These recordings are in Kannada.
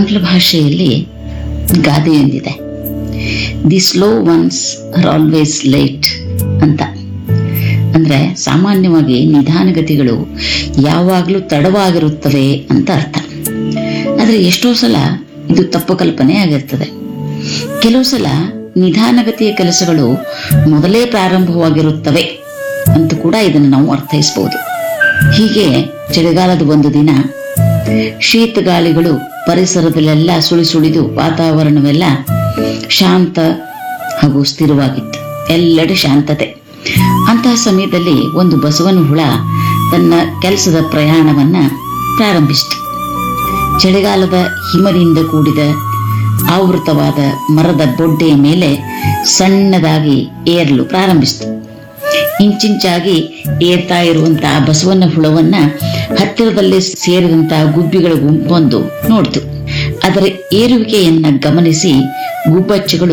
ಆಂಗ್ಲ ಭಾಷೆಯಲ್ಲಿ ಗಾದೆಯೊಂದಿದೆ the slow ones are always late ಅಂತ ಅಂದ್ರೆ ಸಾಮಾನ್ಯವಾಗಿ ನಿಧಾನಗತಿಗಳು ಯಾವಾಗಲೂ ತಡವಾಗಿರುತ್ತವೆ ಅಂತ ಅರ್ಥ ಆದ್ರೆ ಎಷ್ಟೋ ಸಲ ಇದು ತಪ್ಪು ಕಲ್ಪನೆ ಆಗಿರ್ತದೆ ಕೆಲವು ಸಲ ನಿಧಾನಗತಿಯ ಕೆಲಸಗಳು ಮೊದಲೇ ಪ್ರಾರಂಭವಾಗಿರುತ್ತವೆ ಅಂತ ಕೂಡ ಇದನ್ನು ನಾವು ಅರ್ಥೈಸಬಹುದು ಹೀಗೆ ಚಳಿಗಾಲದ ಒಂದು ದಿನ ಶೀತ ಗಾಳಿಗಳು ಪರಿಸರದಲ್ಲೆಲ್ಲ ಸುಳಿ ಸುಳಿದು ವಾತಾವರಣವೆಲ್ಲ ಶಾಂತ ಹಾಗೂ ಸ್ಥಿರವಾಗಿತ್ತು ಎಲ್ಲೆಡೆ ಶಾಂತತೆ ಅಂತಹ ಸಮಯದಲ್ಲಿ ಒಂದು ಬಸವನ ಹುಳ ತನ್ನ ಕೆಲಸದ ಪ್ರಯಾಣವನ್ನ ಪ್ರಾರಂಭಿಸಿತು ಚಳಿಗಾಲದ ಹಿಮದಿಂದ ಕೂಡಿದ ಆವೃತವಾದ ಮರದ ಬೊಡ್ಡೆಯ ಮೇಲೆ ಸಣ್ಣದಾಗಿ ಏರಲು ಪ್ರಾರಂಭಿಸಿತು ಇಂಚಿಂಚಾಗಿ ಏರ್ತಾ ಇರುವಂತಹ ಬಸವನ ಹುಳವನ್ನ ಹತ್ತಿರದಲ್ಲೇ ಸೇರಿದಂತಹ ಗುಬ್ಬಿಗಳ ಗುಂಪೊಂದು ನೋಡ್ತು ಅದರ ಏರುವಿಕೆಯನ್ನ ಗಮನಿಸಿ ಗುಬ್ಬಚ್ಚಗಳು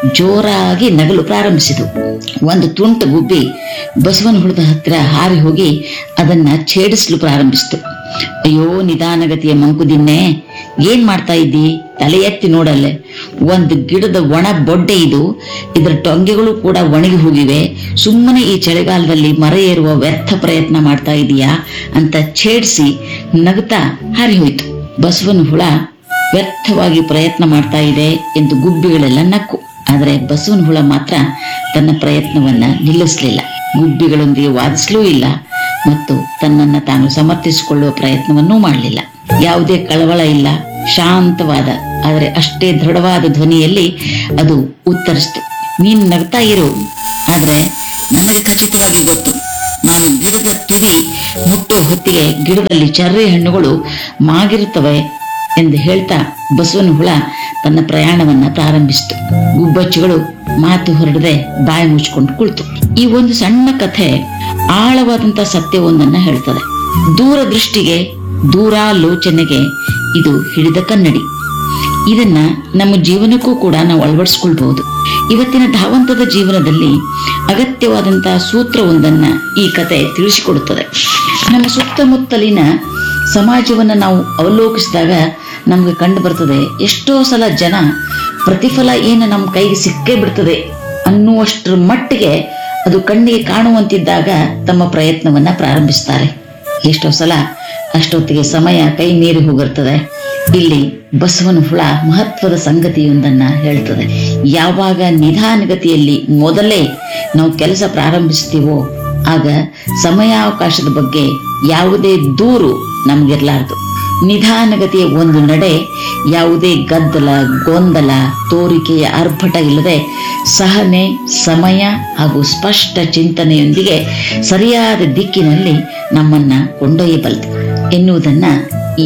ಜೋರಾಗಿ ನಗಲು ಪ್ರಾರಂಭಿಸಿದವು ಒಂದು ತುಂಟ ಗುಬ್ಬಿ ಬಸವನ ಹುಳದ ಹತ್ತಿರ ಹಾರಿ ಹೋಗಿ ಅದನ್ನ ಛೇಡಿಸಲು ಪ್ರಾರಂಭಿಸಿತು ಅಯ್ಯೋ ನಿಧಾನಗತಿಯ ಮಂಕುದಿನ್ನೆ ಏನ್ ಮಾಡ್ತಾ ಇದ್ದಿ ತಲೆ ಎತ್ತಿ ನೋಡಲ್ಲೇ ಒಂದು ಗಿಡದ ಒಣ ಬೊಡ್ಡೆ ಇದು ಇದರ ಟೊಂಗೆಗಳು ಕೂಡ ಒಣಗಿ ಹೋಗಿವೆ ಸುಮ್ಮನೆ ಈ ಚಳಿಗಾಲದಲ್ಲಿ ಮರ ಏರುವ ವ್ಯರ್ಥ ಪ್ರಯತ್ನ ಮಾಡ್ತಾ ಇದೀಯಾ ಅಂತ ಛೇಡಿಸಿ ನಗುತ್ತಾ ಹಾರಿ ಹೋಯ್ತು ಬಸವನ ಹುಳ ವ್ಯರ್ಥವಾಗಿ ಪ್ರಯತ್ನ ಮಾಡ್ತಾ ಇದೆ ಎಂದು ಗುಬ್ಬಿಗಳೆಲ್ಲ ನಕ್ಕು ಆದರೆ ಬಸವನ ಹುಳ ಮಾತ್ರ ತನ್ನ ಪ್ರಯತ್ನವನ್ನ ನಿಲ್ಲಿಸಲಿಲ್ಲ ಗುಬ್ಬಿಗಳೊಂದಿಗೆ ವಾದಿಸಲೂ ಇಲ್ಲ ಮತ್ತು ತನ್ನನ್ನ ತಾನು ಸಮರ್ಥಿಸಿಕೊಳ್ಳುವ ಪ್ರಯತ್ನವನ್ನೂ ಮಾಡಲಿಲ್ಲ ಯಾವುದೇ ಕಳವಳ ಇಲ್ಲ ಶಾಂತವಾದ ಆದರೆ ಅಷ್ಟೇ ದೃಢವಾದ ಧ್ವನಿಯಲ್ಲಿ ಅದು ಉತ್ತರಿಸಿತು ನೀನ್ ನಗ್ತಾ ಇರು ಆದ್ರೆ ನನಗೆ ಖಚಿತವಾಗಿ ಗೊತ್ತು ನಾನು ಗಿಡದ ತುದಿ ಮುಟ್ಟುವ ಹೊತ್ತಿಗೆ ಗಿಡದಲ್ಲಿ ಚರ್ರಿ ಹಣ್ಣುಗಳು ಮಾಗಿರುತ್ತವೆ ಎಂದು ಹೇಳ್ತಾ ಬಸವನ ಹುಳ ತನ್ನ ಪ್ರಯಾಣವನ್ನ ಪ್ರಾರಂಭಿಸಿತು ಗುಬ್ಬಚ್ಚುಗಳು ಮಾತು ಹೊರಡದೆ ಬಾಯಿ ಮುಚ್ಕೊಂಡು ಕುಳಿತು ಈ ಒಂದು ಸಣ್ಣ ಕಥೆ ಆಳವಾದಂತ ಸತ್ಯವೊಂದನ್ನ ಹೇಳ್ತದೆ ದೂರದೃಷ್ಟಿಗೆ ದೂರಾಲೋಚನೆಗೆ ಇದು ಹಿಡಿದ ಕನ್ನಡಿ ಇದನ್ನ ನಮ್ಮ ಜೀವನಕ್ಕೂ ಕೂಡ ನಾವು ಅಳವಡಿಸ್ಕೊಳ್ಬಹುದು ಇವತ್ತಿನ ಧಾವಂತದ ಜೀವನದಲ್ಲಿ ಅಗತ್ಯವಾದಂತಹ ಸೂತ್ರವೊಂದನ್ನ ಈ ಕತೆ ತಿಳಿಸಿಕೊಡುತ್ತದೆ ನಮ್ಮ ಸುತ್ತಮುತ್ತಲಿನ ಸಮಾಜವನ್ನ ನಾವು ಅವಲೋಕಿಸಿದಾಗ ನಮ್ಗೆ ಕಂಡು ಬರ್ತದೆ ಎಷ್ಟೋ ಸಲ ಜನ ಪ್ರತಿಫಲ ಏನು ನಮ್ಮ ಕೈಗೆ ಸಿಕ್ಕೇ ಬಿಡ್ತದೆ ಅನ್ನುವಷ್ಟರ ಮಟ್ಟಿಗೆ ಅದು ಕಣ್ಣಿಗೆ ಕಾಣುವಂತಿದ್ದಾಗ ತಮ್ಮ ಪ್ರಯತ್ನವನ್ನ ಪ್ರಾರಂಭಿಸ್ತಾರೆ ಎಷ್ಟೋ ಸಲ ಅಷ್ಟೊತ್ತಿಗೆ ಸಮಯ ಕೈ ಮೀರಿ ಹೋಗಿರ್ತದೆ ಇಲ್ಲಿ ಬಸವನ ಹುಳ ಮಹತ್ವದ ಸಂಗತಿಯೊಂದನ್ನ ಹೇಳ್ತದೆ ಯಾವಾಗ ನಿಧಾನಗತಿಯಲ್ಲಿ ಮೊದಲೇ ನಾವು ಕೆಲಸ ಪ್ರಾರಂಭಿಸ್ತೀವೋ ಆಗ ಸಮಯಾವಕಾಶದ ಬಗ್ಗೆ ಯಾವುದೇ ದೂರು ನಮ್ಗಿರ್ಲಾರ್ದು ನಿಧಾನಗತಿಯ ಒಂದು ನಡೆ ಯಾವುದೇ ಗದ್ದಲ ಗೊಂದಲ ತೋರಿಕೆಯ ಆರ್ಭಟ ಇಲ್ಲದೆ ಸಹನೆ ಸಮಯ ಹಾಗೂ ಸ್ಪಷ್ಟ ಚಿಂತನೆಯೊಂದಿಗೆ ಸರಿಯಾದ ದಿಕ್ಕಿನಲ್ಲಿ ನಮ್ಮನ್ನ ಕೊಂಡೊಯ್ಯಬಲ್ಲದು ಎನ್ನುವುದನ್ನ ಈ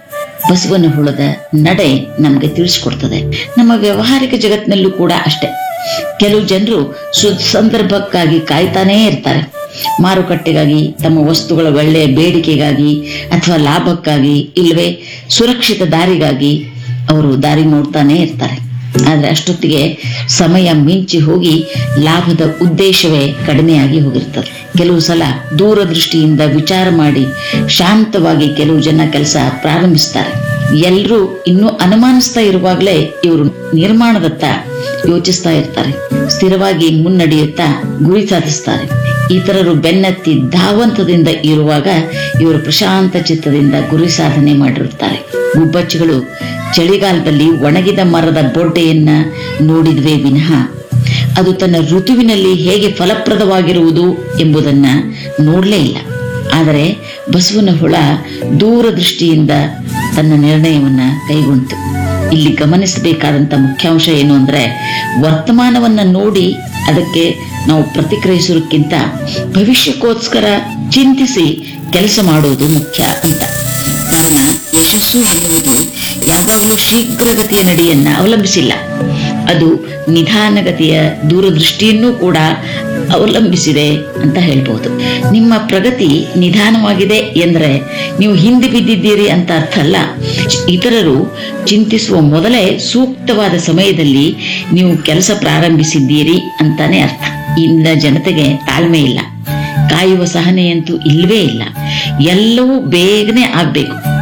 ಬಸವನ ಹುಳದ ನಡೆ ನಮಗೆ ತಿಳಿಸ್ಕೊಡ್ತದೆ ನಮ್ಮ ವ್ಯಾವಹಾರಿಕ ಜಗತ್ತಿನಲ್ಲೂ ಕೂಡ ಅಷ್ಟೇ ಕೆಲವು ಜನರು ಸು ಸಂದರ್ಭಕ್ಕಾಗಿ ಕಾಯ್ತಾನೇ ಇರ್ತಾರೆ ಮಾರುಕಟ್ಟೆಗಾಗಿ ತಮ್ಮ ವಸ್ತುಗಳ ಒಳ್ಳೆಯ ಬೇಡಿಕೆಗಾಗಿ ಅಥವಾ ಲಾಭಕ್ಕಾಗಿ ಇಲ್ಲವೇ ಸುರಕ್ಷಿತ ದಾರಿಗಾಗಿ ಅವರು ದಾರಿ ನೋಡ್ತಾನೆ ಇರ್ತಾರೆ ಆದ್ರೆ ಅಷ್ಟೊತ್ತಿಗೆ ಸಮಯ ಮಿಂಚಿ ಹೋಗಿ ಲಾಭದ ಉದ್ದೇಶವೇ ಕಡಿಮೆಯಾಗಿ ಹೋಗಿರ್ತದೆ ಕೆಲವು ಸಲ ದೂರದೃಷ್ಟಿಯಿಂದ ವಿಚಾರ ಮಾಡಿ ಶಾಂತವಾಗಿ ಕೆಲವು ಜನ ಕೆಲಸ ಪ್ರಾರಂಭಿಸ್ತಾರೆ ಎಲ್ಲರೂ ಇನ್ನೂ ಅನುಮಾನಿಸ್ತಾ ಇರುವಾಗಲೇ ಇವರು ನಿರ್ಮಾಣದತ್ತ ಯೋಚಿಸ್ತಾ ಇರ್ತಾರೆ ಸ್ಥಿರವಾಗಿ ಮುನ್ನಡೆಯುತ್ತಾ ಗುರಿ ಸಾಧಿಸ್ತಾರೆ ಇತರರು ಬೆನ್ನತ್ತಿ ಧಾವಂತದಿಂದ ಇರುವಾಗ ಇವರು ಪ್ರಶಾಂತ ಚಿತ್ತದಿಂದ ಗುರಿ ಸಾಧನೆ ಮಾಡಿರುತ್ತಾರೆ ಗುಬ್ಬಚ್ಚುಗಳು ಚಳಿಗಾಲದಲ್ಲಿ ಒಣಗಿದ ಮರದ ಬೊಡ್ಡೆಯನ್ನ ನೋಡಿದ್ವೇ ವಿನಃ ಅದು ತನ್ನ ಋತುವಿನಲ್ಲಿ ಹೇಗೆ ಫಲಪ್ರದವಾಗಿರುವುದು ಎಂಬುದನ್ನ ನೋಡಲೇ ಇಲ್ಲ ಆದರೆ ಬಸವನ ಹುಳ ದೂರದೃಷ್ಟಿಯಿಂದ ತನ್ನ ನಿರ್ಣಯವನ್ನ ಕೈಗೊಂಡಿತು ಇಲ್ಲಿ ಗಮನಿಸಬೇಕಾದಂತ ಮುಖ್ಯಾಂಶ ಏನು ಅಂದ್ರೆ ವರ್ತಮಾನವನ್ನ ನೋಡಿ ಅದಕ್ಕೆ ನಾವು ಪ್ರತಿಕ್ರಿಯಿಸೋದಕ್ಕಿಂತ ಭವಿಷ್ಯಕ್ಕೋಸ್ಕರ ಚಿಂತಿಸಿ ಕೆಲಸ ಮಾಡುವುದು ಮುಖ್ಯ ಅಂತ ಕಾರಣ ಯಶಸ್ಸು ಎನ್ನುವುದು ಯಾವಾಗಲೂ ಶೀಘ್ರಗತಿಯ ನಡೆಯನ್ನ ಅವಲಂಬಿಸಿಲ್ಲ ಅದು ನಿಧಾನಗತಿಯ ದೂರದೃಷ್ಟಿಯನ್ನೂ ಕೂಡ ಅವಲಂಬಿಸಿದೆ ಅಂತ ಹೇಳ್ಬೋದು ನಿಮ್ಮ ಪ್ರಗತಿ ನಿಧಾನವಾಗಿದೆ ಎಂದ್ರೆ ನೀವು ಹಿಂದೆ ಬಿದ್ದಿದ್ದೀರಿ ಅಂತ ಅರ್ಥ ಅಲ್ಲ ಇತರರು ಚಿಂತಿಸುವ ಮೊದಲೇ ಸೂಕ್ತವಾದ ಸಮಯದಲ್ಲಿ ನೀವು ಕೆಲಸ ಪ್ರಾರಂಭಿಸಿದ್ದೀರಿ ಅಂತಾನೆ ಅರ್ಥ ಇಂದ ಜನತೆಗೆ ತಾಳ್ಮೆ ಇಲ್ಲ ಕಾಯುವ ಸಹನೆಯಂತೂ ಇಲ್ಲವೇ ಇಲ್ಲ ಎಲ್ಲವೂ ಬೇಗನೆ ಆಗ್ಬೇಕು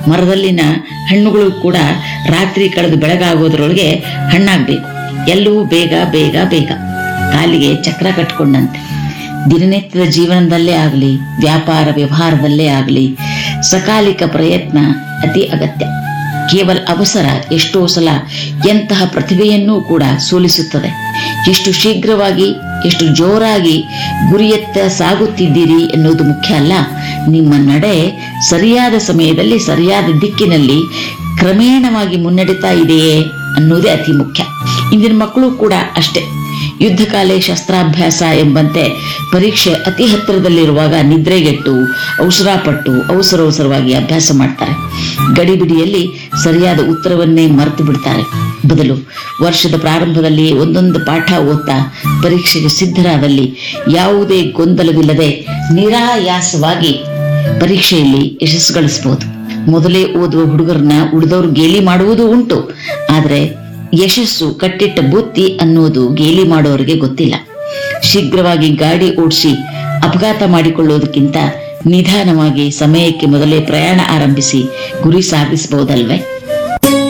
ಮರದಲ್ಲಿನ ಹಣ್ಣುಗಳು ಕೂಡ ರಾತ್ರಿ ಕಳೆದು ಬೆಳಗಾಗೋದ್ರೊಳಗೆ ಹಣ್ಣಾಗ್ಬೇಕು ಎಲ್ಲವೂ ಬೇಗ ಬೇಗ ಬೇಗ ಕಾಲಿಗೆ ಚಕ್ರ ಕಟ್ಕೊಂಡಂತೆ ದಿನನಿತ್ಯದ ಜೀವನದಲ್ಲೇ ಆಗಲಿ ವ್ಯಾಪಾರ ವ್ಯವಹಾರದಲ್ಲೇ ಆಗಲಿ ಸಕಾಲಿಕ ಪ್ರಯತ್ನ ಅತಿ ಅಗತ್ಯ ಕೇವಲ ಅವಸರ ಎಷ್ಟೋ ಸಲ ಎಂತಹ ಪ್ರತಿಭೆಯನ್ನೂ ಕೂಡ ಸೋಲಿಸುತ್ತದೆ ಎಷ್ಟು ಶೀಘ್ರವಾಗಿ ಎಷ್ಟು ಜೋರಾಗಿ ಗುರಿಯತ್ತ ಸಾಗುತ್ತಿದ್ದೀರಿ ಎನ್ನುವುದು ಮುಖ್ಯ ಅಲ್ಲ ನಿಮ್ಮ ನಡೆ ಸರಿಯಾದ ಸಮಯದಲ್ಲಿ ಸರಿಯಾದ ದಿಕ್ಕಿನಲ್ಲಿ ಕ್ರಮೇಣವಾಗಿ ಮುನ್ನಡೆತಾ ಇದೆಯೇ ಅನ್ನೋದೇ ಅತಿ ಮುಖ್ಯ ಇಂದಿನ ಮಕ್ಕಳು ಕೂಡ ಅಷ್ಟೇ ಯುದ್ಧಕಾಲೆ ಶಸ್ತ್ರಾಭ್ಯಾಸ ಎಂಬಂತೆ ಪರೀಕ್ಷೆ ಅತಿ ಹತ್ತಿರದಲ್ಲಿರುವಾಗ ನಿದ್ರೆಗೆಟ್ಟು ಅವಸರಪಟ್ಟು ಅವಸರವಸರವಾಗಿ ಅಭ್ಯಾಸ ಮಾಡ್ತಾರೆ ಗಡಿಬಿಡಿಯಲ್ಲಿ ಸರಿಯಾದ ಉತ್ತರವನ್ನೇ ಮರೆತು ಬಿಡ್ತಾರೆ ಬದಲು ವರ್ಷದ ಪ್ರಾರಂಭದಲ್ಲಿ ಒಂದೊಂದು ಪಾಠ ಓದ್ತಾ ಪರೀಕ್ಷೆಗೆ ಸಿದ್ಧರಾದಲ್ಲಿ ಯಾವುದೇ ಗೊಂದಲವಿಲ್ಲದೆ ನಿರಾಯಾಸವಾಗಿ ಪರೀಕ್ಷೆಯಲ್ಲಿ ಯಶಸ್ಸು ಗಳಿಸಬಹುದು ಮೊದಲೇ ಓದುವ ಹುಡುಗರನ್ನ ಉಳಿದವರು ಗೇಲಿ ಮಾಡುವುದು ಉಂಟು ಆದರೆ ಯಶಸ್ಸು ಕಟ್ಟಿಟ್ಟ ಬುತ್ತಿ ಅನ್ನೋದು ಗೇಲಿ ಮಾಡೋರಿಗೆ ಗೊತ್ತಿಲ್ಲ ಶೀಘ್ರವಾಗಿ ಗಾಡಿ ಓಡಿಸಿ ಅಪಘಾತ ಮಾಡಿಕೊಳ್ಳುವುದಕ್ಕಿಂತ ನಿಧಾನವಾಗಿ ಸಮಯಕ್ಕೆ ಮೊದಲೇ ಪ್ರಯಾಣ ಆರಂಭಿಸಿ ಗುರಿ ಸಾಧಿಸಬಹುದಲ್ವೇ